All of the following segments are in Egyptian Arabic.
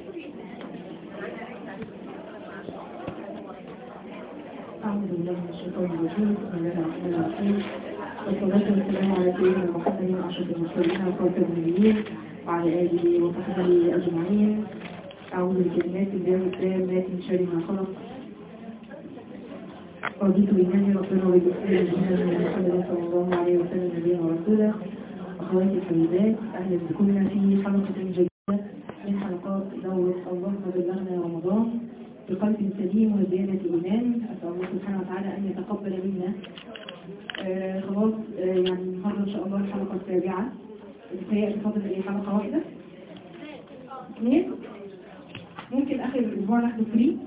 أعوذ بالله من الشيطان الرجيم بسم الله الرحمن الرحيم والصلاة والسلام على سيدنا محمد أشرف المرسلين وخاتم النبيين وعلى آله وصحبه أجمعين أعوذ بكلمات الله التامات من شر ما خلق رضيت بالله ربنا وبالإسلام دينا من محمد صلى الله عليه وسلم نبينا ورسوله أخواتي الحبيبات أهلا بكم في حلقة جديدة من حلقات دورة اللهم بلغنا رمضان بقلب سليم وزيادة إيمان أسأل الله سبحانه وتعالى أن يتقبل منا آه خلاص آه يعني النهارده إن شاء الله الحلقة السابعة بتهيألي فاضل إيه حلقة واحدة؟ اثنين؟ ممكن آخر الأسبوع ناخده فري؟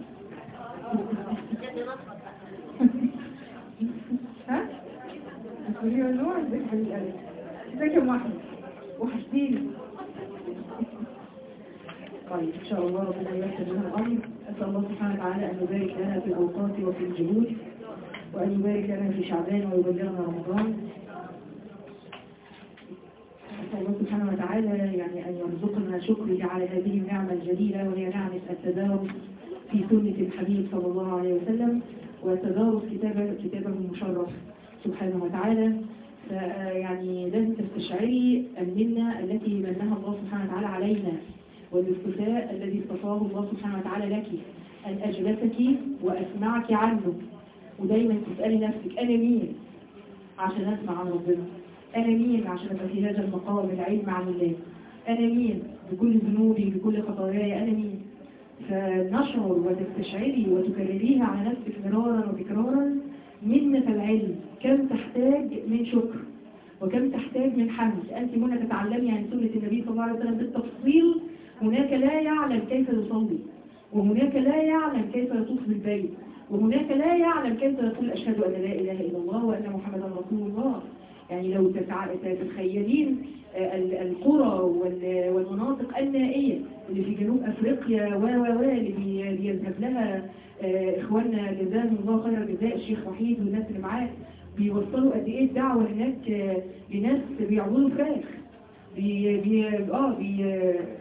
ها؟ فري ولا ازيك يا حبيبي قلبي؟ ازيك يا أم أحمد؟ وحشتيني طيب إن شاء الله ربنا ييسر لنا الأمر أسأل الله سبحانه وتعالى أن يبارك لنا في الأوقات وفي الجهود وأن يبارك لنا في شعبان ويبلغنا رمضان أسأل الله سبحانه وتعالى يعني أن يرزقنا شكره على هذه النعمة الجليلة وهي نعمة التدارس في سنة الحبيب صلى الله عليه وسلم وتدارس كتابه, كتابه المشرف سبحانه وتعالى يعني لازم تستشعري المنة التي منها الله سبحانه وتعالى علينا والاصطفاء الذي اصطفاه الله سبحانه وتعالى لك أن أجلسك وأسمعك عنه ودايما تسألي نفسك أنا مين عشان أسمع عن ربنا أنا مين عشان أبقى في هذا المقام العلم عن الله أنا مين بكل ذنوبي بكل خطاياي أنا مين فنشعر وتستشعري وتكرريها على نفسك مرارا وتكرارا منة العلم كم تحتاج من شكر وكم تحتاج من حمد أنت هنا تتعلمي عن سنة النبي صلى الله عليه وسلم بالتفصيل هناك لا يعلم كيف يصلي وهناك لا يعلم كيف يطوف بالبيت وهناك لا يعلم كيف يقول أشهد أن لا إله إلا الله وأن محمدا رسول الله يعني لو تتخيلين القرى والمناطق النائية اللي في جنوب أفريقيا و و و اللي بيذهب لها إخواننا جزاهم الله خير الجزاء الشيخ وحيد والناس اللي معاه بيوصلوا قد إيه الدعوة هناك لناس بيعبدوا فراخ بي بي اه بي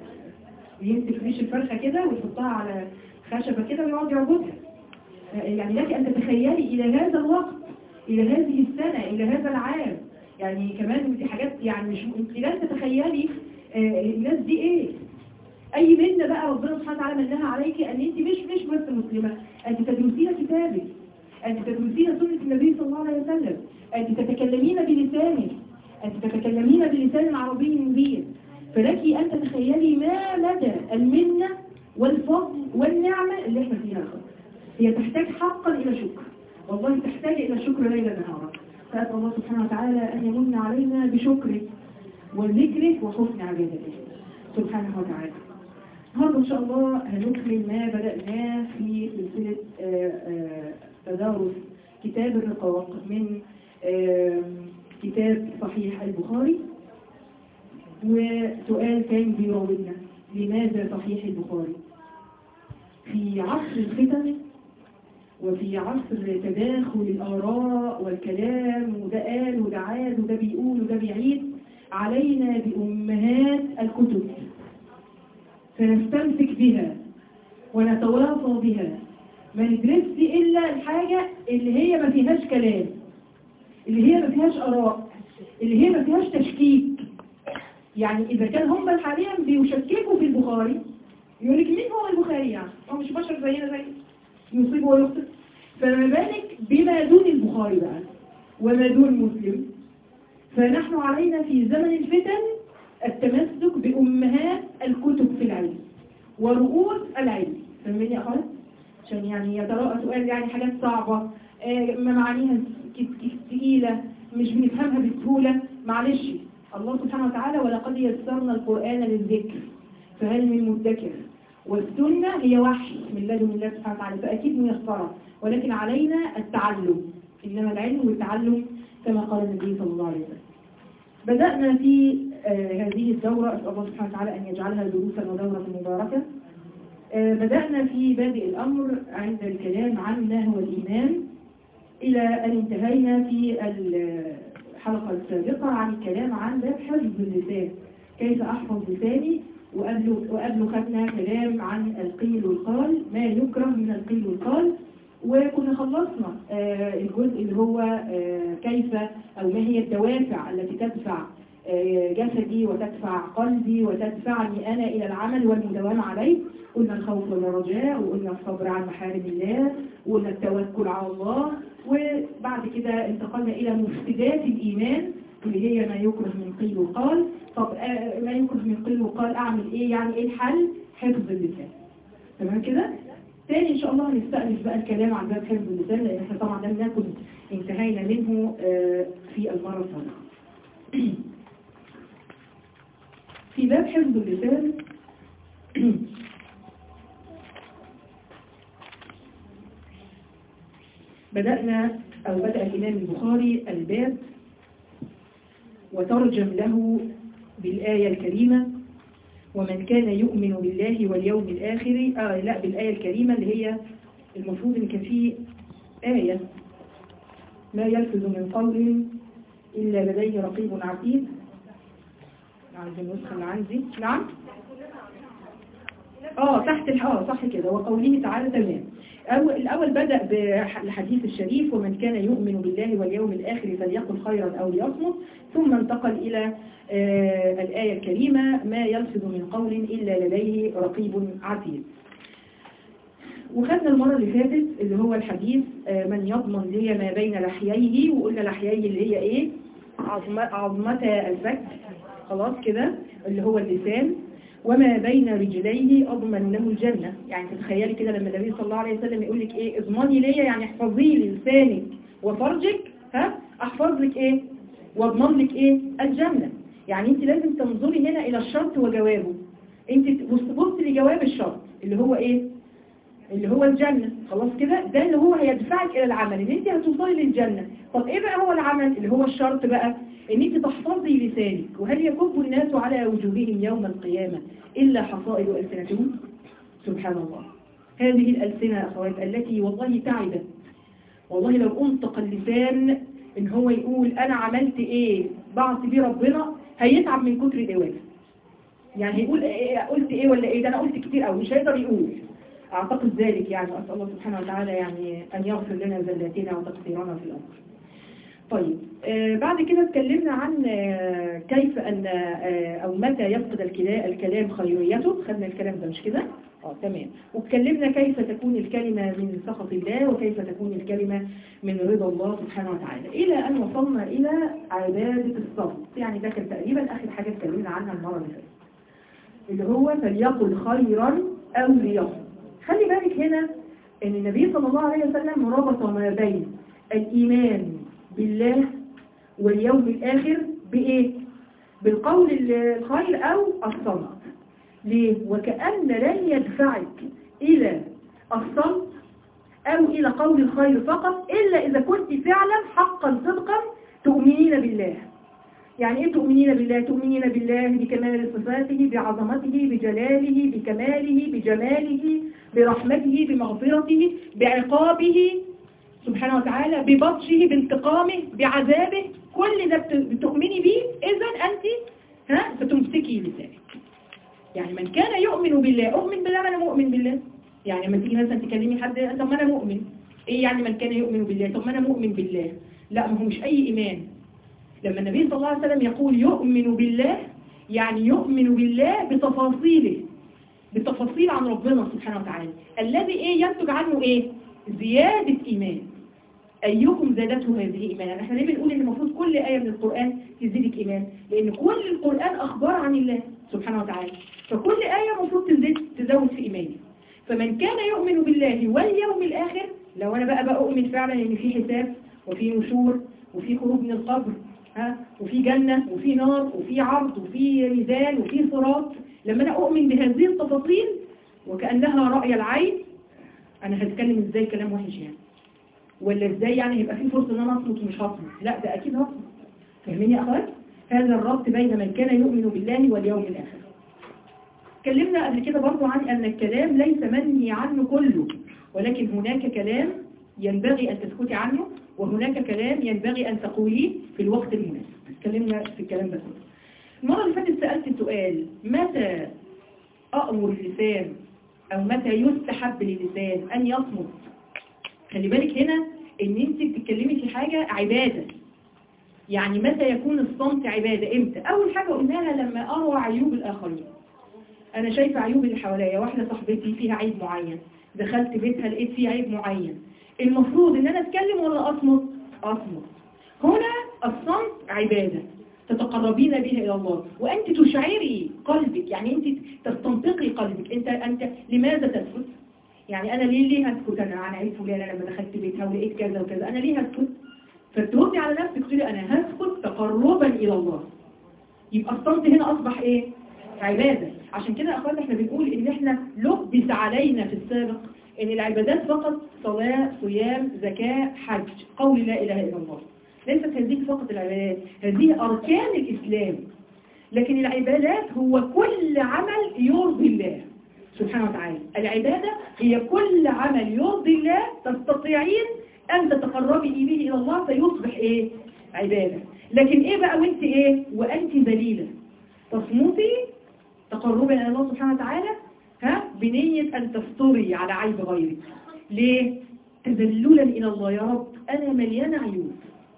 بيمسك ريش الفرخة كده ويحطها على خشبة كده ويقعد يعبدها يعني لك أن تتخيلي إلى هذا الوقت إلى هذه السنة إلى هذا العام يعني كمان دي حاجات يعني مش انت لا تتخيلي آه الناس دي ايه اي منا بقى ربنا سبحانه وتعالى منها عليك ان انت مش مش بس مسلمة انت تدرسين كتابك انت تدرسين سنة النبي صلى الله عليه وسلم انت تتكلمين بلسانك انت تتكلمين بلسان عربي مبين فلك ان تتخيلي ما مدى المنة والفضل والنعمة اللي احنا فيها خالص هي تحتاج حقا الى شكر والله تحتاج الى شكر ليلا نهارا فأسأل الله سبحانه وتعالى أن يمن علينا بشكره وذكره وحسن عبادته سبحانه وتعالى النهارده إن شاء الله هنكمل ما بدأناه في سلسلة تدارس كتاب الرقاق من كتاب صحيح البخاري وسؤال كان بيراودنا لماذا صحيح البخاري في عصر الفتن وفي عصر تداخل الآراء والكلام وده قال وده عاد وده بيقول وده بيعيد علينا بأمهات الكتب فنستمسك بها ونتواصى بها ما ندرسش إلا الحاجة اللي هي ما فيهاش كلام اللي هي ما فيهاش آراء اللي هي ما فيهاش تشكيك يعني إذا كان هم حاليا بيشككوا في البخاري يقول لك مين هو البخاري يعني هو مش بشر زينا زي يصيب ويخطئ فما بالك بما دون البخاري بقى وما دون مسلم فنحن علينا في زمن الفتن التمسك بأمهات الكتب في العلم ورؤوس العلم فاهمين يا أخوات؟ عشان يعني يتراءى سؤال يعني حاجات صعبة آه معانيها تقيلة مش بنفهمها بسهولة معلش الله سبحانه وتعالى ولقد يسرنا القرآن للذكر فهل من مدكر والسنة هي وحي من لدن الله سبحانه وتعالى فأكيد ميسرة ولكن علينا التعلم إنما العلم والتعلم كما قال النبي صلى الله عليه وسلم بدأنا في آه هذه الدورة أسأل الله سبحانه وتعالى أن يجعلها دروسا ودورة مباركة آه بدأنا في بادئ الأمر عند الكلام عن ما هو الإيمان إلى أن انتهينا في الحلقة السابقة عن الكلام عن باب حفظ اللسان كيف أحفظ لساني وقبله وقبله خدنا كلام عن القيل والقال ما يكره من القيل والقال وكنا خلصنا آه، الجزء اللي هو آه، كيف أو ما هي الدوافع التي تدفع آه، جسدي وتدفع قلبي وتدفعني أنا إلى العمل والمداومة عليه قلنا الخوف والرجاء وقلنا الصبر عن محارم الله وقلنا التوكل على الله وبعد كده انتقلنا إلى مفسدات الإيمان اللي هي ما يكره من قيل وقال طب آه، ما يكره من قيل وقال أعمل إيه يعني إيه الحل حفظ اللسان تمام كده تاني إن شاء الله هنستأنف بقى الكلام عن باب حفظ اللسان لأن احنا طبعا لم نكن انتهينا منه آه، في المرة السابقة في باب حفظ اللسان بدأنا أو بدأ الإمام البخاري الباب وترجم له بالآية الكريمة ومن كان يؤمن بالله واليوم الآخر آه لا بالآية الكريمة اللي هي المفروض إن كان فيه آية ما يلفظ من قول إلا لديه رقيب عتيد عايز النسخة اللي عندي نعم اه تحت الح- اه صح كده وقوله تعالى تمام أول الأول بدأ بالحديث الشريف ومن كان يؤمن بالله واليوم الآخر فليقل خيرا أو ليصمت ثم انتقل إلى آه الآية الكريمة ما يلفظ من قول إلا لديه رقيب عتيد وخدنا المرة اللي فاتت اللي هو الحديث آه، من يضمن لي ما بين لحييه وقلنا لحييه اللي هي ايه عظم- عظمتا الفك خلاص كده اللي هو اللسان وما بين رجليه أضمن له الجنة يعني تتخيلي كده لما النبي صلى الله عليه وسلم يقول لك ايه اضمني ليا يعني احفظي لي لسانك وفرجك ها احفظ لك ايه واضمن لك ايه الجنة يعني انت لازم تنظري هنا الى الشرط وجوابه انت بص بص لجواب الشرط اللي هو ايه اللي هو الجنة خلاص كده ده اللي هو هيدفعك الى العمل ان انت هتوصلي للجنة طب ايه بقى هو العمل اللي هو الشرط بقى ان انت تحفظي لسانك وهل يكب الناس على وجوههم يوم القيامة الا حصائد السنتهم سبحان الله هذه الألسنة يا أخوات التي والله تعبت والله لو أنطق اللسان إن هو يقول أنا عملت إيه بعصي بيه ربنا هيتعب من كتر الإوالة يعني هيقول إيه قلت إيه ولا إيه ده أنا قلت كتير أوي مش هيقدر يقول أعتقد ذلك يعني أسأل الله سبحانه وتعالى يعني أن يغفر لنا زلاتنا وتقصيرنا في الأمر طيب آه بعد كده اتكلمنا عن آه كيف أن آه أو متى يفقد الكلا- الكلام خيريته خدنا الكلام ده مش كده؟ اه تمام واتكلمنا كيف تكون الكلمة من سخط الله وكيف تكون الكلمة من رضا الله سبحانه وتعالى إلى أن وصلنا إلى عبادة الصمت يعني ده كان تقريبا آخر حاجة اتكلمنا عنها المرة اللي فاتت اللي هو فليقل خيرا أو ليصمت خلي بالك هنا ان النبي صلى الله عليه وسلم ربط ما بين الإيمان بالله واليوم الآخر بإيه؟ بالقول الخير أو الصمت ليه؟ وكأن لن يدفعك إلى الصمت أو إلى قول الخير فقط إلا إذا كنت فعلا حقا صدقا تؤمنين بالله يعني إيه تؤمنين بالله؟ تؤمنين بالله بكمال صفاته بعظمته بجلاله بكماله بجماله برحمته بمغفرته بعقابه سبحانه وتعالى ببطشه بانتقامه بعذابه كل ده بت- بتؤمني بيه إذا أنت ها ستمسكي لسانك يعني من كان يؤمن بالله أؤمن بالله ما أنا مؤمن بالله يعني لما تيجي مثلا تكلمي حد طب ما أنا مؤمن إيه يعني من كان يؤمن بالله طب ما أنا مؤمن بالله لا ما هو مش أي إيمان لما النبي صلى الله عليه وسلم يقول يؤمن بالله يعني يؤمن بالله بتفاصيله بالتفاصيل عن ربنا سبحانه وتعالى الذي ايه ينتج عنه ايه زيادة ايمان ايكم زادته هذه ايمانا احنا ليه بنقول ان المفروض كل آية من القرآن تزيدك ايمان لان كل القرآن اخبار عن الله سبحانه وتعالى فكل آية المفروض تزيد تزود في ايماني فمن كان يؤمن بالله واليوم الاخر لو انا بقى بؤمن فعلا ان في حساب وفي نشور وفي خروج من القبر ها وفي جنة وفي نار وفي عرض وفي ميزان وفي صراط لما انا اؤمن بهذه التفاصيل وكأنها رأي العين انا هتكلم ازاي كلام وحش يعني ولا ازاي يعني هيبقى في فرصة ان انا اصمت ومش هصمت لا ده اكيد هصمت فاهمين يا اخوات هذا الربط بين من كان يؤمن بالله واليوم الاخر اتكلمنا قبل كده برضو عن ان الكلام ليس منهي عنه كله ولكن هناك كلام ينبغي ان تسكتي عنه وهناك كلام ينبغي ان تقوليه في الوقت المناسب اتكلمنا في الكلام ده كله المرة اللي فاتت سألت سؤال متى أأمر اللسان أو متى يستحب للسان أن يصمت خلي بالك هنا ان انت بتتكلمي في حاجة عبادة يعني متى يكون الصمت عبادة امتى اول حاجة قلناها لما اروى عيوب الاخرين انا شايفة عيوب اللي حواليا واحدة صاحبتي فيها عيب معين دخلت بيتها لقيت فيه عيب معين المفروض ان انا اتكلم ولا اصمت اصمت هنا الصمت عبادة تتقربين بها إلى الله وأنت تشعري قلبك يعني أنت تستنطقي قلبك أنت, أنت لماذا تسكت يعني أنا ليه ليه هسكت أنا عن عيب فلانة لما دخلت بيتها ولقيت كذا وكذا أنا ليه هسكت فتردي على نفسك تقولي أنا هسكت تقربا إلى الله يبقى الصمت هنا أصبح إيه عبادة عشان كده يا أخوان احنا بنقول إن احنا لبس علينا في السابق إن العبادات فقط صلاة صيام زكاة حج قول لا إله إلا الله ليست هذه فقط العبادات هذه أركان الإسلام لكن العبادات هو كل عمل يرضي الله سبحانه وتعالى العبادة هي كل عمل يرضي الله تستطيعين أن تتقربي به إلى الله فيصبح إيه؟ عبادة لكن إيه بقى وانت إيه؟ وأنت ذليلة تصمتي تقربا إلى الله سبحانه وتعالى ها بنية أن تفطري على عيب غيرك ليه؟ تذللا إلى الله يا رب أنا مليانة عيوب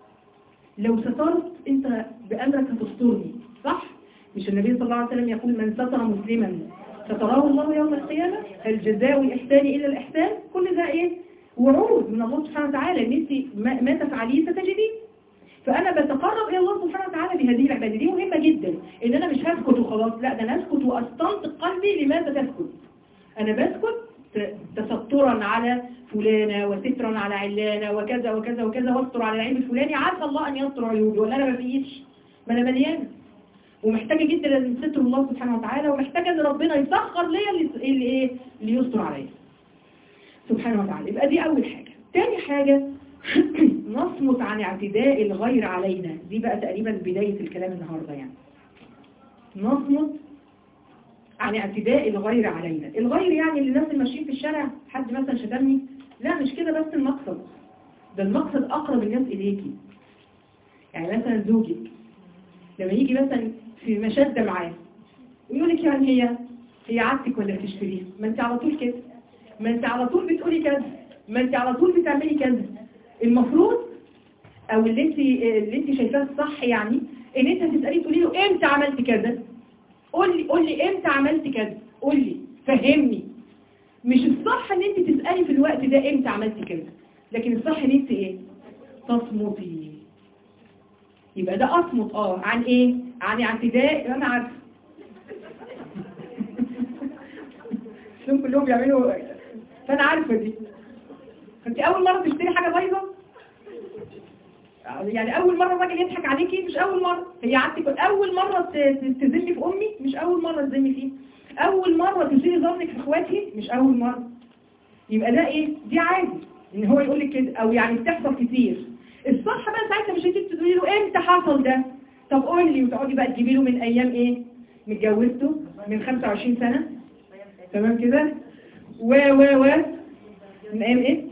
لو سترت أنت بأمرك هتسترني صح؟ مش النبي صلى الله عليه وسلم يقول من ستر مسلما ستراه الله يوم القيامة هل جزاء الإحسان إلا الإحسان كل ده إيه؟ وعود من الله سبحانه وتعالى ان انت ما, ما تفعليه ستجديه فأنا بتقرب إلى الله سبحانه وتعالى بهذه العبادة دي مهمة جدا إن أنا مش هسكت وخلاص لا ده أنا أسكت وأستنطق قلبي لماذا تسكت أنا بسكت تسترا على فلانة وسترا على علانة وكذا وكذا وكذا واستر على العيب الفلاني عسى الله أن يستر عيوبي ولا أنا ما فيش ما أنا مليانة ومحتاجة جدا ان ستر الله سبحانه وتعالى ومحتاجة ان ربنا يسخر ليا اللي اللي ايه اللي يستر عليا سبحانه وتعالى يبقى دي اول حاجة تاني حاجة نصمت عن اعتداء الغير علينا دي بقى تقريبا بداية الكلام النهاردة يعني نصمت عن اعتداء الغير علينا الغير يعني اللي الناس اللي ماشيين في الشارع حد مثلا شتمني لا مش كده بس المقصد ده المقصد اقرب الناس اليكي يعني مثلا زوجك لما يجي مثلا في مشدة معاه ويقول لك يعني هي هي عادتك ولا بتشتريها ما انت على طول كده ما انت على طول بتقولي كذا ما انت على طول بتعملي كذا المفروض او اللي انت اللي انت شايفاه الصح يعني ان انت تساليه تقولي له امتى عملت كذا قول لي قول لي امتى عملت كذا قول لي فهمني مش الصح ان انت تسالي في الوقت ده امتى عملت كذا لكن الصح ان انت ايه تصمتي يبقى ده اصمت اه عن ايه عن اعتداء انا عارفه شوف كلهم بيعملوا فانا عارفه دي فانت اول مره تشتري حاجه بايظه يعني اول مره الراجل يضحك عليكي مش اول مره هي عادتك اول مره تذمي في امي مش اول مره تذمي فيه اول مره تشيلي ظنك في اخواتي مش اول مره يبقى ده ايه دي عادي ان هو يقول لك كده او يعني بتحصل كتير الصح بقى ساعتها مش هتيجي تقولي له امتى حصل ده طب قول لي وتقعدي بقى تجيبي له من ايام ايه متجوزته من 25 سنة تمام كده و و و من ايام ايه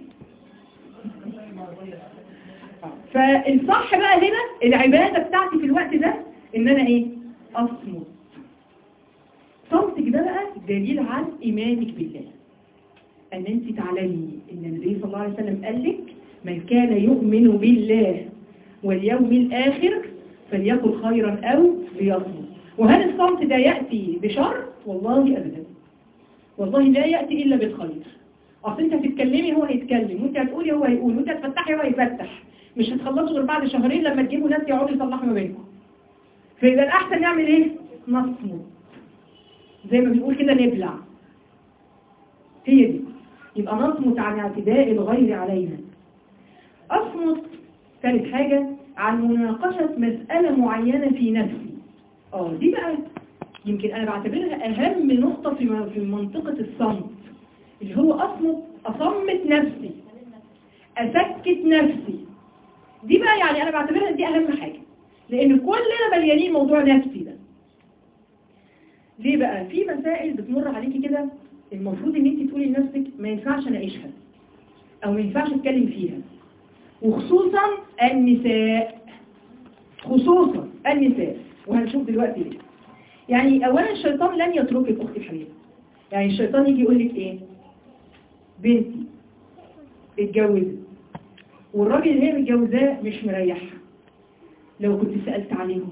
فالصح بقى هنا العبادة بتاعتي في الوقت ده ان انا ايه اصمت صمتك ده بقى دليل عن ايمانك بالله ان انت تعلمي ان النبي صلى الله عليه وسلم قال لك من كان يؤمن بالله واليوم الآخر فليكن خيرا أو ليصمت وهل الصمت ده يأتي بشر؟ والله أبدا والله لا يأتي إلا بالخير أصل أنت هتتكلمي هو هيتكلم وأنت هتقولي هو هيقول وأنت هتفتحي هو هيفتح مش هتخلصوا غير بعد شهرين لما تجيبوا ناس يقعدوا يصلحوا ما بينكم فإذا الأحسن نعمل إيه؟ نصمت زي ما بنقول كده نبلع هي دي يبقى نصمت عن اعتداء الغير علينا أصمت ثالث حاجة عن مناقشة مسألة معينة في نفسي اه دي بقى يمكن أنا بعتبرها أهم نقطة في في منطقة الصمت اللي هو أصمت أصمت نفسي أسكت نفسي دي بقى يعني أنا بعتبرها دي أهم حاجة لأن كلنا مليانين موضوع نفسي ده ليه بقى في مسائل بتمر عليكي كده المفروض ان انت تقولي لنفسك ما ينفعش اناقشها او ما ينفعش اتكلم فيها وخصوصا النساء خصوصا النساء وهنشوف دلوقتي ليه يعني اولا الشيطان لن يتركك اختي الحبيبه يعني الشيطان يجي يقول لك ايه بنتي اتجوزت والراجل اللي هي متجوزاه مش مريحها لو كنت سألت عليهم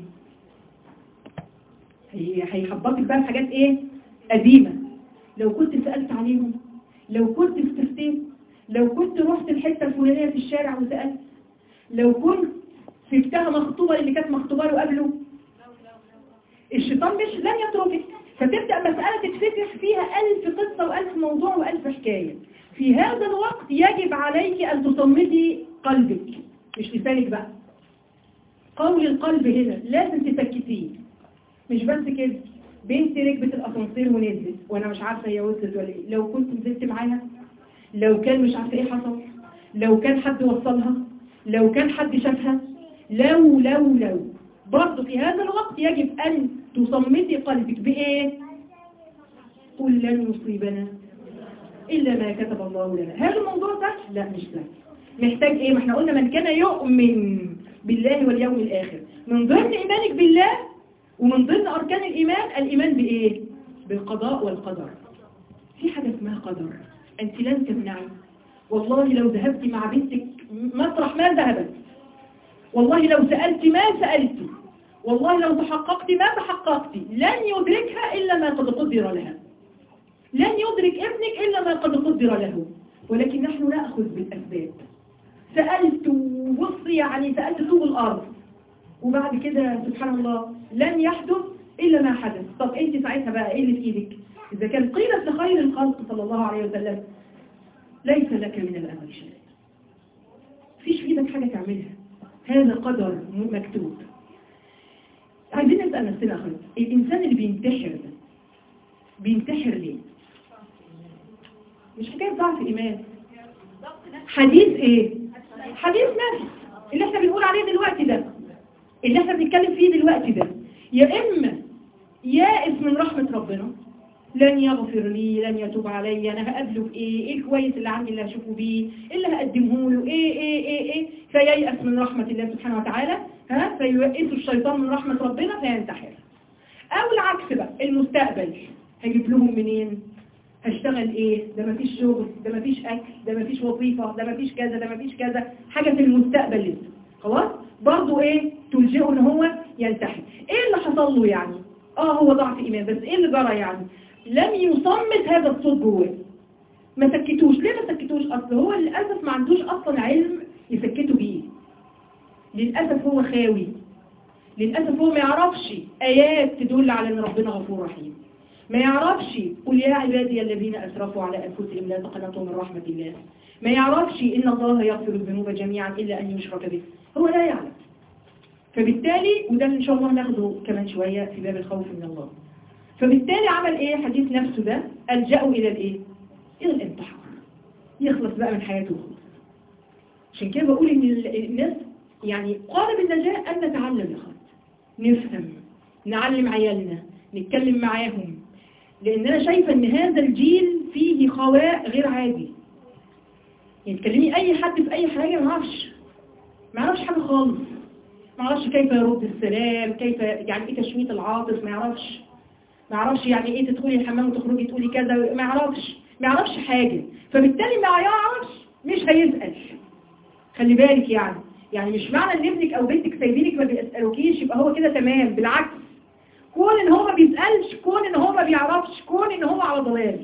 هي هيحبطك بقى في حاجات ايه قديمة لو كنت سألت عليهم لو كنت استفتيت لو كنت رحت الحتة الفلانية في الشارع وسألت لو كنت سبتها مخطوبة اللي كانت مخطوبة له قبله الشيطان مش لن يتركك فتبدأ مسألة تتفتح فيها ألف قصة وألف موضوع وألف حكاية في هذا الوقت يجب عليك أن تصمدي قلبك مش لسانك بقى قول القلب هنا لازم تسكتيه مش بس كده بنتي ركبت الاسانسير ونزلت وانا مش عارفه هي وصلت ولا ايه لو كنت نزلت معاها لو كان مش عارفه ايه حصل لو كان حد وصلها لو كان حد شافها لو لو لو برضه في هذا الوقت يجب ان تصمتي قلبك بايه قل لن يصيبنا الا ما كتب الله لنا هل الموضوع سهل لا مش سهل محتاج ايه ما احنا قلنا من كان يؤمن بالله واليوم الاخر من ضمن ايمانك بالله ومن ضمن أركان الإيمان الإيمان بإيه؟ بالقضاء والقدر في حاجة اسمها قدر أنت لن تمنعي والله لو ذهبت مع بنتك مطرح ما ذهبت والله لو سألت ما سألت والله لو تحققت ما تحققت لن يدركها إلا ما قد قدر لها لن يدرك ابنك إلا ما قد قدر له ولكن نحن نأخذ بالأسباب سألت وصي يعني سألت طوب الأرض وبعد كده سبحان الله لن يحدث إلا ما حدث طب انت ساعتها بقى ايه اللي في ايدك إذا كان قيلت لخير الخلق صلى الله عليه وسلم ليس لك من الأمر شيء فيش في ايدك حاجة تعملها هذا قدر مكتوب عايزين نسأل نفسنا أخي الإنسان اللي بينتحر ده بينتحر ليه مش حكاية ضعف إيمان حديث ايه حديث نفس اللي احنا بنقول عليه دلوقتي ده اللي احنا بنتكلم فيه دلوقتي ده يا إما يائس من رحمة ربنا لن يغفر لي لن يتوب علي أنا هقابله بإيه إيه الكويس اللي عندي اللي هشوفه بيه إيه اللي هقدمه له إيه إيه إيه إيه فييأس من رحمة الله سبحانه وتعالى ها فييأس الشيطان من رحمة ربنا فينتحر أو العكس بقى المستقبل هجيب لهم منين هشتغل ايه ده مفيش شغل ده مفيش اكل ده مفيش وظيفة ده مفيش كذا ده مفيش كذا حاجة في المستقبل لسه خلاص برضو ايه تلجئه ان هو ينتحر ايه اللي حصل له يعني اه هو ضعف ايمان بس ايه اللي جرى يعني لم يصمت هذا الصوت جواه ما سكتوش ليه ما سكتوش اصل هو للاسف ما عندوش اصلا علم يسكته بيه للاسف هو خاوي للاسف هو ما يعرفش ايات تدل على ان ربنا غفور رحيم ما يعرفش قل يا عبادي الذين أسرفوا على أنفسهم لا تقنطوا من رحمة الله ما يعرفش إن الله يغفر الذنوب جميعا إلا أن يشرك به هو لا يعلم فبالتالي وده إن شاء الله ناخده كمان شوية في باب الخوف من الله فبالتالي عمل إيه حديث نفسه ده ألجأوا إلى الإيه إلى الانتحار يخلص بقى من حياته وخلص عشان كده بقول إن الناس يعني قالب النجاة أن نتعلم يا خالد نفهم نعلم عيالنا نتكلم معاهم لان انا شايفة ان هذا الجيل فيه خواء غير عادي يعني تكلمي اي حد في اي حاجة ما عرفش ما عرفش حاجة خالص ما عرفش كيف يرد السلام كيف يعني ايه تشميت العاطف ما يعرفش ما يعرفش يعني ايه تدخلي الحمام وتخرجي تقولي كذا ما يعرفش ما يعرفش حاجة فبالتالي ما يعرفش مش هيسأل خلي بالك يعني يعني مش معنى ان ابنك او بنتك سايبينك ما بيسألوكيش يبقى هو كده تمام بالعكس كون ان هو ما بيسألش كون ان هو ما بيعرفش كون ان هو على ضلال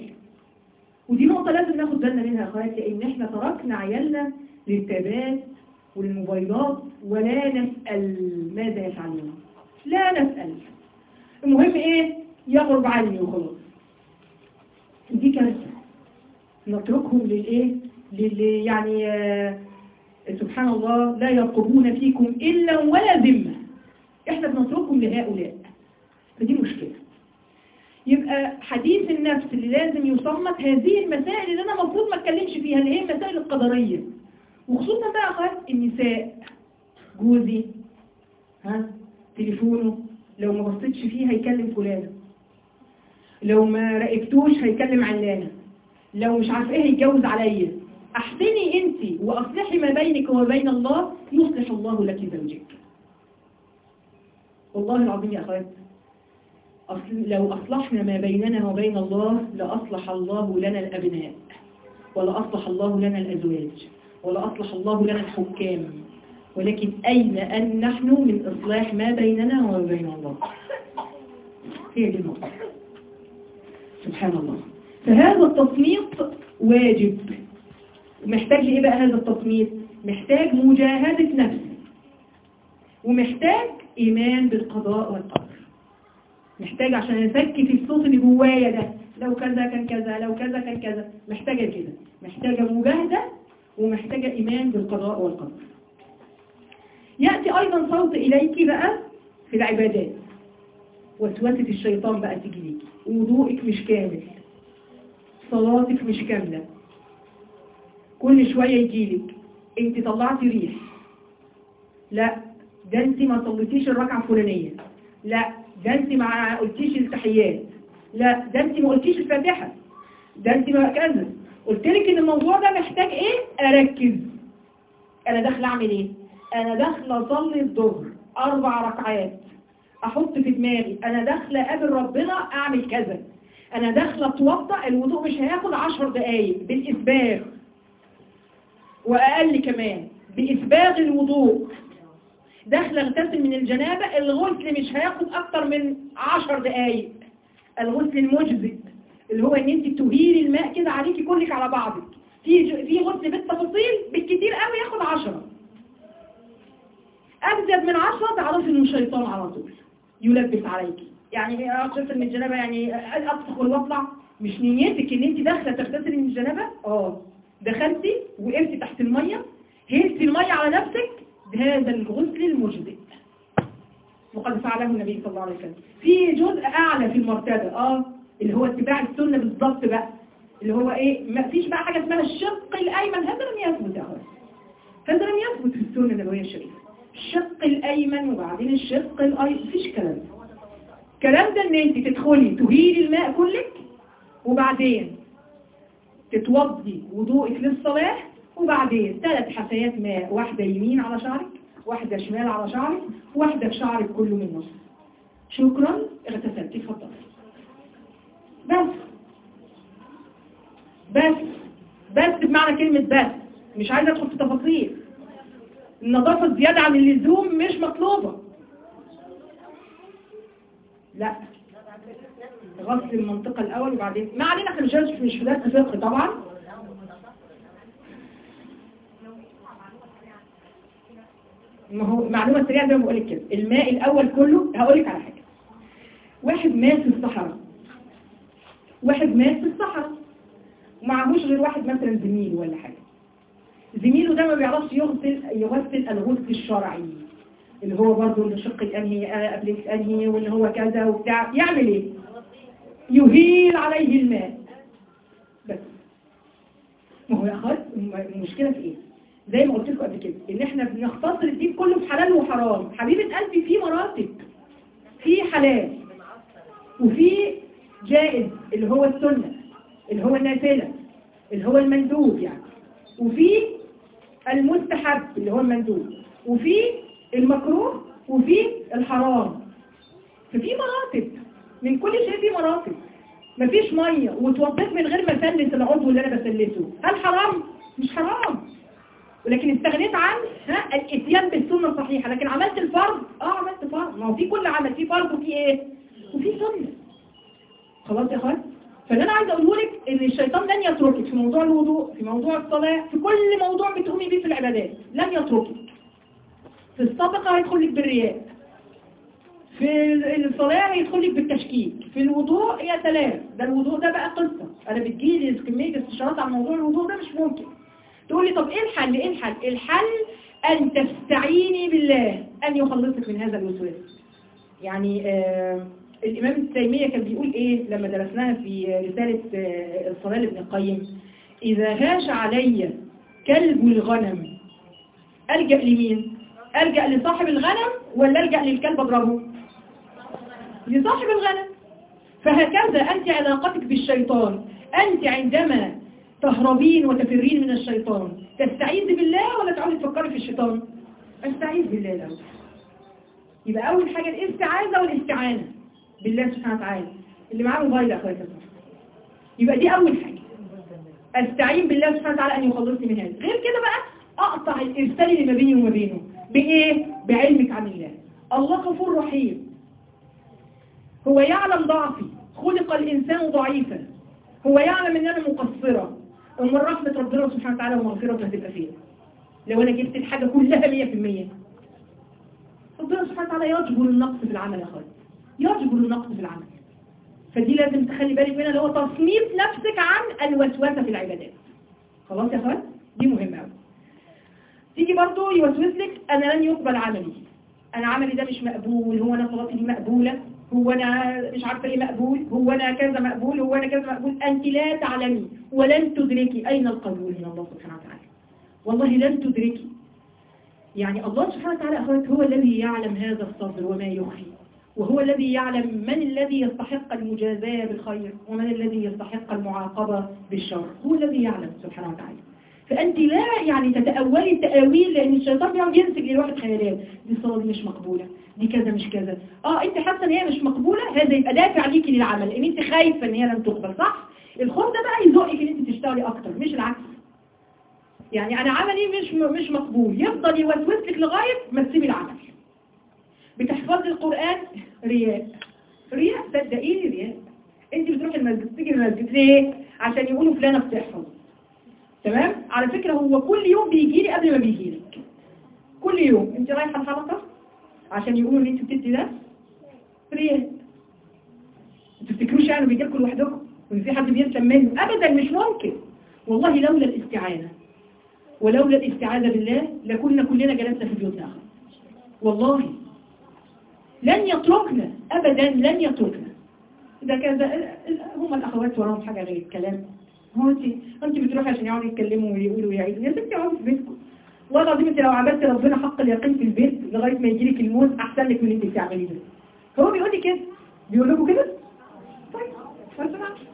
ودي نقطة لازم ناخد بالنا منها يا اخواتي لان احنا تركنا عيالنا للتابات وللموبايلات ولا نسأل ماذا يفعلون لا نسأل المهم ايه يغرب عني وخلاص دي كارثة نتركهم للايه للي يعني آه سبحان الله لا يرقبون فيكم إلا ولا ذمة احنا بنتركهم لهؤلاء فدي مشكلة يبقى حديث النفس اللي لازم يصمت هذه المسائل اللي انا المفروض ما اتكلمش فيها اللي هي المسائل القدرية وخصوصا بقى خلاص النساء جوزي ها تليفونه لو ما بصيتش فيه هيكلم فلانة لو ما راقبتوش هيكلم علانة لو مش عارف ايه هيتجوز عليا احسني انت واصلحي ما بينك وبين الله يصلح الله لك زوجك والله العظيم يا اخوات أصل لو أصلحنا ما بيننا وبين الله لأصلح الله لنا الأبناء ولا أصلح الله لنا الأزواج ولا أصلح الله لنا الحكام ولكن أين أن نحن من إصلاح ما بيننا وبين الله هي دي النقطة سبحان الله فهذا التصميت واجب محتاج لإيه بقى هذا التصميت محتاج مجاهدة نفس ومحتاج إيمان بالقضاء والقدر محتاج عشان أسكت الصوت اللي جوايا ده لو كذا كان كذا لو كذا كان كذا محتاجة كده محتاجة مجاهدة ومحتاجة إيمان بالقضاء والقدر يأتي أيضا صوت إليك بقى في العبادات وسوسة الشيطان بقى تيجي ليكي وضوءك مش كامل صلاتك مش كاملة كل شوية يجيلك انت طلعتي ريح لا ده انت ما صليتيش الركعة الفلانية لا ده انت ما قلتيش التحيات لا ده انت ما قلتيش الفاتحة ده انت ما كذا قلت لك ان الموضوع ده محتاج ايه اركز انا داخله اعمل ايه انا داخله اصلي الظهر اربع ركعات احط في دماغي انا داخله اقابل ربنا اعمل كذا انا داخله اتوضا الوضوء مش هياخد عشر دقايق بالاسباغ واقل كمان باسباغ الوضوء داخله اغتسل من الجنابه الغسل مش هياخد اكتر من عشر دقايق الغسل المجزئ اللي هو ان انت تهيري الماء كده عليكي كلك على بعضك في في غسل بالتفاصيل بالكتير قوي ياخد عشرة ابزد من عشرة تعرفي انه شيطان على طول يلبس عليكي يعني اغتسل من الجنابه يعني ادخل واطلع مش نيتك ان انت داخله تغتسلي من الجنابه اه دخلتي وقفتي تحت الميه هيلتي الميه على نفسك بهذا الغسل المجزئ وقد فعله النبي صلى الله عليه وسلم في جزء اعلى في المرتبه اه اللي هو اتباع السنه بالظبط بقى اللي هو ايه ما فيش بقى حاجه اسمها الشق الايمن هذا لم يثبت يا اخوان هذا لم يثبت في السنه النبويه الشريفه الشق الايمن وبعدين الشق الايمن مفيش كلام الكلام ده ان انت تدخلي تهيلي الماء كلك وبعدين تتوضي وضوءك للصلاة وبعدين ثلاث حفيات ماء واحدة يمين على شعرك واحدة شمال على شعرك واحدة في شعرك كله من نص شكرا اغتسلتي اتفضلي بس بس بس بمعنى كلمة بس مش عايزة ادخل في تفاصيل النظافة الزيادة عن اللزوم مش مطلوبة لا غسل المنطقة الأول وبعدين ما علينا احنا مش مش في درس فقه طبعا ما هو معلومة سريعة زي ما بقول لك كده الماء الأول كله هقول لك على حاجة واحد مات في الصحراء واحد مات في الصحراء ومعهوش غير واحد مثلا زميله ولا حاجة زميله ده ما بيعرفش يغسل يغسل الغسل الشرعي اللي هو برضه الشق الأنهي قبل الأنهي واللي هو كذا وبتاع يعمل ايه يهيل عليه الماء بس ما هو يا اخوات المشكلة في ايه زي ما قلت لكم قبل كده ان احنا بنختصر الدين كله في حلال وحرام حبيبة قلبي في مراتب في حلال وفي جائز اللي هو السنة اللي هو النافلة اللي هو المندوب يعني وفي المستحب اللي هو المندوب وفي المكروه وفي الحرام ففي مراتب من كل شيء في مراتب مفيش مية وتوضيت من غير ما اسلس العضو اللي انا بسلسه هل حرام؟ مش حرام ولكن استغنيت عن ها الاتيان بالسنة الصحيحة لكن عملت الفرض اه عملت فرض ما هو في كل عمل في فرض وفي ايه وفي سنة خلاص يا اخوان فاللي انا عايزه اقوله لك ان الشيطان لن يتركك في موضوع الوضوء في موضوع الصلاة في كل موضوع بتقومي بيه في العبادات لن يتركك في الصدقة هيدخل لك بالرياء في الصلاة هيدخل لك بالتشكيك في الوضوء يا سلام ده الوضوء ده بقى قصة انا بتجيلي كمية استشارات عن موضوع الوضوء ده مش ممكن تقولي طب ايه الحل ايه الحل الحل ان تستعيني بالله ان يخلصك من هذا الوسواس يعني آه الامام التيمية كان بيقول ايه لما درسناها في رسالة آه الصلاة لابن القيم اذا هاش علي كلب الغنم الجأ لمين الجأ لصاحب الغنم ولا الجأ للكلب اضربه لصاحب الغنم فهكذا أنت علاقتك بالشيطان أنت عندما تهربين وتفرين من الشيطان تستعيذ بالله ولا تعودي تفكري في الشيطان استعيذ بالله الأول يبقى أول حاجة الاستعاذة والاستعانة بالله سبحانه وتعالى اللي معاه موبايل يا اخويا يبقى دي اول حاجه استعين بالله سبحانه وتعالى ان يخلصني من هذا غير كده بقى اقطع الارسال اللي ما بيني وما بينه بايه بعلمك عن الله الله غفور رحيم هو يعلم ضعفي خلق الانسان ضعيفا هو يعلم ان انا مقصره امال رحمه ربنا سبحانه وتعالى ومغفرته هتبقى فين لو انا جبت الحاجه كلها 100% ربنا سبحانه وتعالى يجبر النقص في العمل يا اخويا يجبر النقص في العمل فدي لازم تخلي بالك منها اللي هو تصنيف نفسك عن الوسوسه في العبادات خلاص يا اخوان دي مهمه قوي تيجي برضو يوسوس لك انا لن يقبل عملي انا عملي ده مش مقبول هو انا صلاتي دي مقبوله هو انا مش عارفه ايه مقبول هو انا كذا مقبول هو انا كذا مقبول انت لا تعلمي ولن تدركي اين القبول من الله سبحانه وتعالى والله لن تدركي يعني الله سبحانه وتعالى أخوات هو الذي يعلم هذا الصدر وما يخفي وهو الذي يعلم من الذي يستحق المجازاة بالخير ومن الذي يستحق المعاقبة بالشر هو الذي يعلم سبحانه وتعالى فأنت لا يعني تتأولي التأويل لأن الشيطان بيقعد ينسج للواحد خيالات دي الصلاة دي مش مقبولة دي كذا مش كذا اه انت حاسة ان هي مش مقبولة هذا يبقى دافع ليكي للعمل لان انت خايفة ان هي لم تقبل صح الخوف ده بقى يزقك ان انت تشتغلي اكتر مش العكس يعني انا عملي مش مش مقبول يفضل يوسوس لك لغايه ما تسيبي العمل بتحفظي القران رياء رياء صدقيني رياء انت بتروحي المسجد تيجي المسجد ليه عشان يقولوا فلانه بتحفظ تمام على فكره هو كل يوم بيجي لي قبل ما بيجي لك كل يوم انت رايحه الحلقه عشان يقولوا ان انت بتدي ده رياء انتوا تفتكروش يعني بيجي لكم لوحدكم وان في حد بيسلم منه ابدا مش ممكن والله لولا الاستعانه ولولا الاستعاذة بالله لكنا كلنا جلسنا في بيوتنا والله لن يتركنا أبدا لن يتركنا إذا كان هم الأخوات وراهم حاجة غير الكلام هو أنت أنت بتروحي عشان يقعدوا يتكلموا ويقولوا ويعيدوا يا ستي اقعدي في بيتكم والله العظيم انت لو عبدت ربنا حق اليقين في البيت لغاية ما يجيلك الموت أحسن لك من اللي انت بتعمليه ده هو بيقول لي كده بيقول لكم كده طيب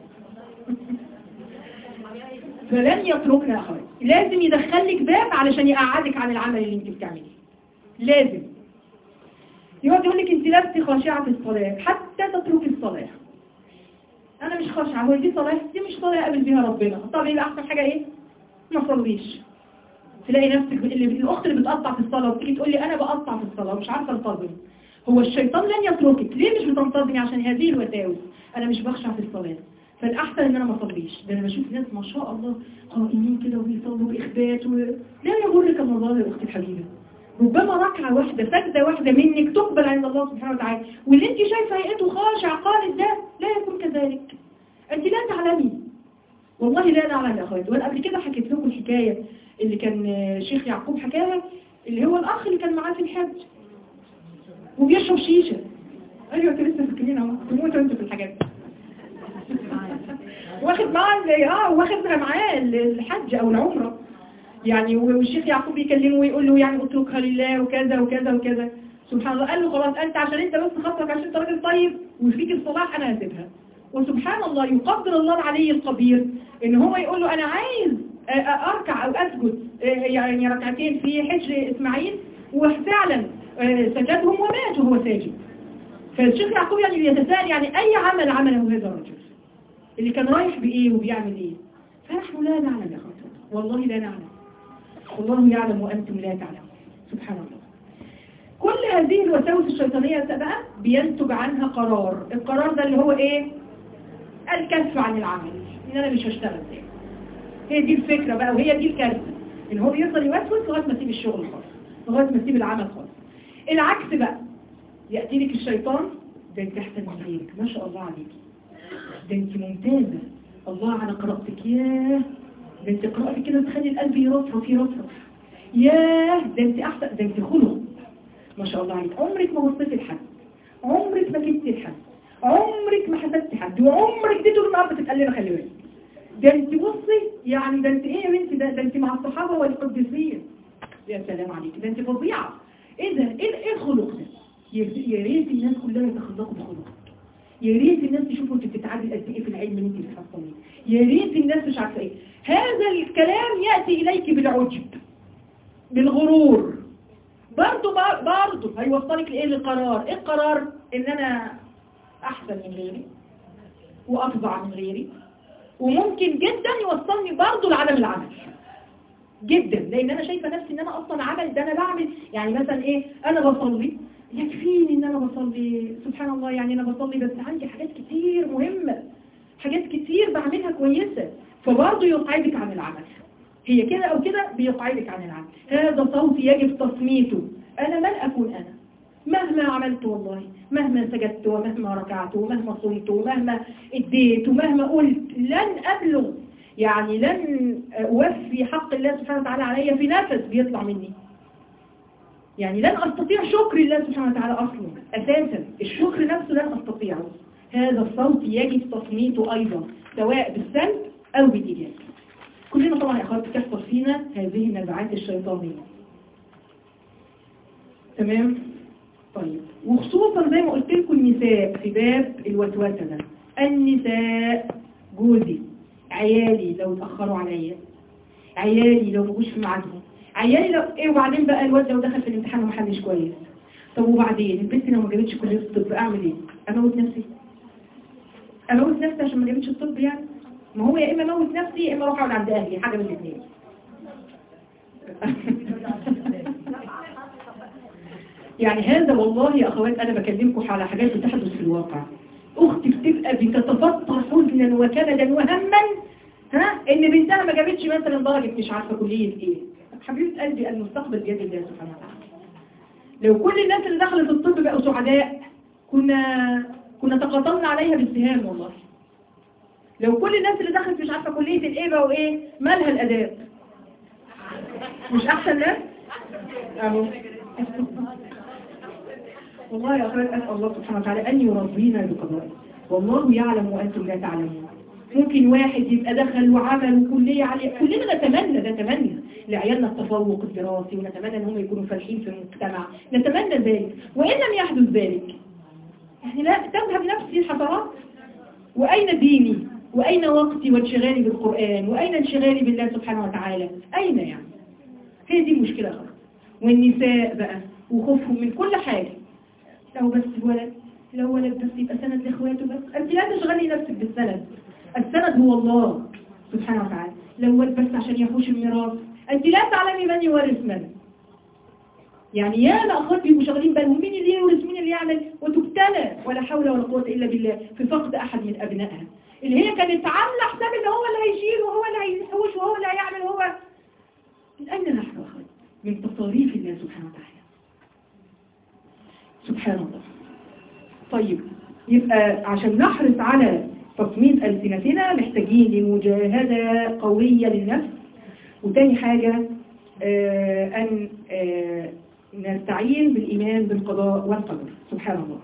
فلن يتركنا يا اخواتي لازم يدخلك باب علشان يقعدك عن العمل اللي انت بتعمليه لازم يقعد يقول لك انت لست خاشعه في الصلاه حتى تتركي الصلاه انا مش خاشعه هو دي صلاه دي مش صلاه اقابل بيها ربنا طب ايه احسن حاجه ايه ما صليش تلاقي نفسك اللي الاخت اللي بتقطع في الصلاه وتيجي تقول لي انا بقطع في الصلاه ومش عارفه انتظم هو الشيطان لن يتركك ليه مش بتنتظمي عشان هذه الوساوس انا مش بخشع في الصلاه فالأحسن إن أنا ما أصليش ده أنا بشوف ناس ما شاء الله قائمين كده وبيصلوا بإخبات و... لا يغرك الله يا أختي الحبيبة ربما ركعة واحدة سجدة واحدة منك تقبل عند الله سبحانه وتعالى واللي انت شايفه هيئته خاشع قالت ده لا يكون كذلك انت لا تعلمي والله لا نعلم يا اخواتي وانا قبل كده حكيت لكم الحكاية اللي كان شيخ يعقوب حكاها اللي هو الاخ اللي كان معاه في الحج وبيشرب شيشة ايوه انتوا لسه فاكرين اهو تموتوا انتوا في الحاجات دي واخد معاه اه واخد معاه الحج او العمرة يعني والشيخ يعقوب يكلمه ويقول له يعني اتركها لله وكذا وكذا وكذا سبحان الله قال له خلاص انت عشان انت بس خطرك عشان انت راجل طيب وفيك الصلاح انا هسيبها وسبحان الله يقدر الله العلي القدير ان هو يقول له انا عايز اركع او اسجد يعني ركعتين في حجر اسماعيل وفعلا سجدهم ومات وهو ساجد فالشيخ يعقوب يعني يتساءل يعني اي عمل عمله هذا الرجل اللي كان رايح بإيه وبيعمل إيه فنحن لا نعلم يا خطر والله لا نعلم والله يعلم وأنتم لا تعلمون سبحان الله كل هذه الوساوس الشيطانية بقى بينتج عنها قرار القرار ده اللي هو إيه الكف عن العمل إن أنا مش هشتغل تاني هي دي الفكرة بقى وهي دي الكارثة إن هو بيفضل يوسوس لغاية ما تسيب الشغل خالص لغاية ما تسيب العمل خالص العكس بقى يأتي لك الشيطان ده انت احسن من غيرك ما شاء الله عليكي ده انت ممتازة الله على قراءتك ياه ده انت قراءتك كده تخلي القلب يرفرف يرفرف ياه ده انت احسن ده انت خلق ما شاء الله عليك عمرك ما وصلت لحد عمرك ما كنت لحد عمرك ما حسدت حد وعمرك دي طول النهار بتتقلنا خلي بالك ده انت بصي يعني ده انت ايه يا بنتي ده, ده انت مع الصحابه والقديسين يا سلام عليك ده انت فظيعه ايه ده ايه ايه الخلق ده يا ريت الناس كلها يتخلقوا بخلق يا ريت الناس تشوفوا انت بتتعدي قد ايه في العلم اللي انت بتحصليه يا ريت الناس مش عارفه ايه هذا الكلام ياتي اليك بالعجب بالغرور برضه برضه هيوصلك لايه للقرار ايه القرار ان انا احسن من غيري وافظع من غيري وممكن جدا يوصلني برضه لعدم العمل جدا لان انا شايفه نفسي ان انا اصلا عمل ده انا بعمل يعني مثلا ايه انا بصلي يكفيني ان انا بصلي سبحان الله يعني انا بصلي بس عندي حاجات كتير مهمه حاجات كتير بعملها كويسه فبرضه يقعدك عن العمل هي كده او كده بيقعدك عن العمل هذا صوت يجب تصميته انا من اكون انا مهما عملت والله مهما سجدت ومهما ركعت ومهما صلت ومهما اديت ومهما قلت لن أبلغ يعني لن أوفي حق الله سبحانه وتعالى علي في نفس بيطلع مني يعني لن أستطيع شكر الله سبحانه وتعالى أصلا أساسا الشكر نفسه لن أستطيعه هذا الصوت يجب تصميته أيضا سواء بالسلب أو بالإيجاب كلنا طبعا يا أخوات تحصل فينا هذه النزعات الشيطانية تمام طيب وخصوصا زي ما قلت لكم النساء في باب الوسوسه ده النساء جوزي عيالي لو اتاخروا عليا عيالي لو ما جوش في ميعادهم عيالي لو ايه وبعدين بقى الواد لو دخل في الامتحان وما حلش كويس طب وبعدين البنت لو ما جابتش كليه الطب اعمل ايه اموت نفسي اموت نفسي عشان ما جابتش الطب يعني ما هو يا اما اموت نفسي يا اما اروح اقعد عند اهلي حاجه من الاثنين يعني هذا والله يا أخوات أنا بكلمكم على حاجات بتحدث في الواقع أختي بتبقى بتتفطر حزنا وكبدا وهما ها إن بنتها ما جابتش مثلا درجة مش عارفة كلية إيه حبيبة قلبي المستقبل بيد الله سبحانه وتعالى لو كل الناس اللي دخلت الطب بقوا سعداء كنا كنا تقاطمنا عليها بالسهام والله لو كل الناس اللي دخلت مش عارفة كلية الإيه بقوا إيه مالها الأداب مش أحسن ناس أهو والله يا أخوات أسأل الله سبحانه وتعالى أن يرضينا بقضائه والله يعلم وأنتم لا تعلمون ممكن واحد يبقى دخل وعمل كلية عليه كلنا نتمنى نتمنى لعيالنا التفوق الدراسي ونتمنى ان هم يكونوا فالحين في المجتمع نتمنى ذلك وإن لم يحدث ذلك يعني لا تذهب نفسي الحسرات وأين ديني وأين وقتي وانشغالي بالقرآن وأين انشغالي بالله سبحانه وتعالى أين يعني هي دي المشكلة خلاص والنساء بقى وخوفهم من كل حاجة لو بس ولد لو ولد بس يبقى سند لاخواته بس انت لا تشغلي نفسك بالسند السند هو الله سبحانه وتعالى لو ولد بس عشان يحوش الميراث انت لا تعلمي من يورث من يعني يا الاخوات بيبقوا شغالين بالهم مين اللي يورث مين اللي يعمل وتبتلى ولا حول ولا قوه الا بالله في فقد احد من ابنائها اللي هي كانت عامله حساب ان هو اللي هيشيل وهو اللي هيحوش وهو اللي هيعمل وهو من اين نحن اخوات من تصاريف الله سبحانه وتعالى سبحان الله طيب يبقى عشان نحرص على تصميم ألسنتنا محتاجين لمجاهدة قوية للنفس وتاني حاجة آه أن آه نستعين بالإيمان بالقضاء والقدر سبحان الله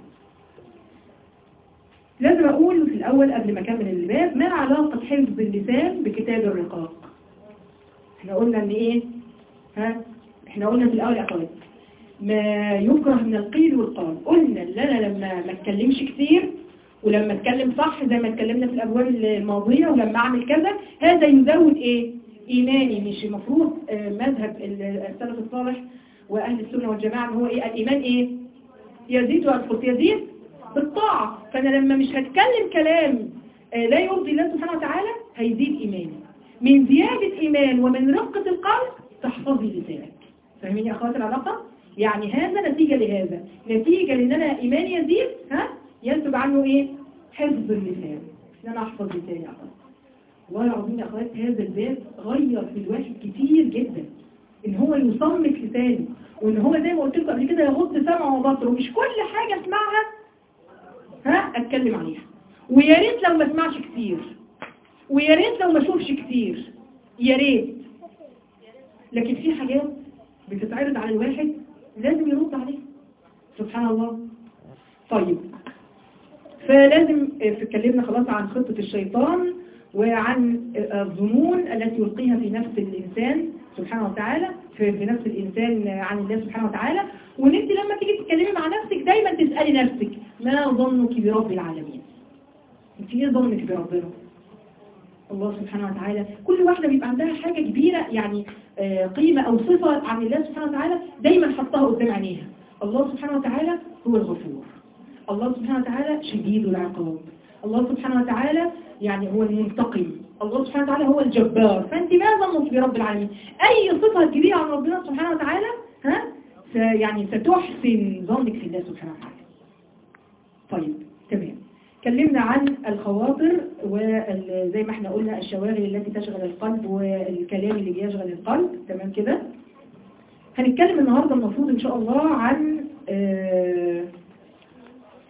لازم أقول في الأول قبل ما أكمل الباب ما علاقة حفظ اللسان بكتاب الرقاق احنا قلنا ان ايه ها احنا قلنا في الأول يا أخوات ما يكره من القيل والقال قلنا ان انا لما ما اتكلمش كتير ولما اتكلم صح زي ما اتكلمنا في الابواب الماضيه ولما اعمل كذا هذا يزود ايه ايماني مش المفروض آه مذهب السلف الصالح واهل السنه والجماعه ان هو ايه الايمان ايه يزيد وينقص يزيد بالطاعه فانا لما مش هتكلم كلام آه لا يرضي الله سبحانه وتعالى هيزيد ايماني من زياده ايمان ومن رقه القلب تحفظي لسانك فاهمين يا اخوات العلاقه يعني هذا نتيجة لهذا نتيجة لان انا ايماني يزيد ها ينتج عنه ايه حفظ اللسان ان انا احفظ لساني اخوات والله العظيم يا اخوات هذا الباب غير في الواحد كتير جدا ان هو يصمت لسانه وان هو زي ما قلت لكم قبل كده يغض سمعه وبصره مش كل حاجة اسمعها ها اتكلم عليها ويا ريت لو ما اسمعش كتير ويا ريت لو ما اشوفش كتير يا ريت لكن في حاجات بتتعرض على الواحد لازم يرد عليه سبحان الله طيب فلازم اتكلمنا خلاص عن خطة الشيطان وعن الظنون التي يلقيها في نفس الإنسان سبحانه وتعالى في, في نفس الإنسان عن الله سبحانه وتعالى وان انت لما تيجي تتكلمي مع نفسك دايما تسألي نفسك ما ظنك برب العالمين انت ايه ظنك بربنا الله سبحانه وتعالى كل واحدة بيبقى عندها حاجة كبيرة يعني قيمة أو صفة عن الله سبحانه وتعالى دايما حطها قدام عينيها الله سبحانه وتعالى هو الغفور الله سبحانه وتعالى شديد العقاب الله سبحانه وتعالى يعني هو المنتقم الله سبحانه وتعالى هو الجبار فانت ما ظنك برب العالمين اي صفة تجيبيها عن ربنا سبحانه وتعالى ها س- يعني ستحسن ظنك في الله سبحانه وتعالى طيب تمام اتكلمنا عن الخواطر وزي ما احنا قلنا الشواغل التي تشغل القلب والكلام اللي بيشغل القلب تمام كده هنتكلم النهاردة المفروض ان شاء الله عن آه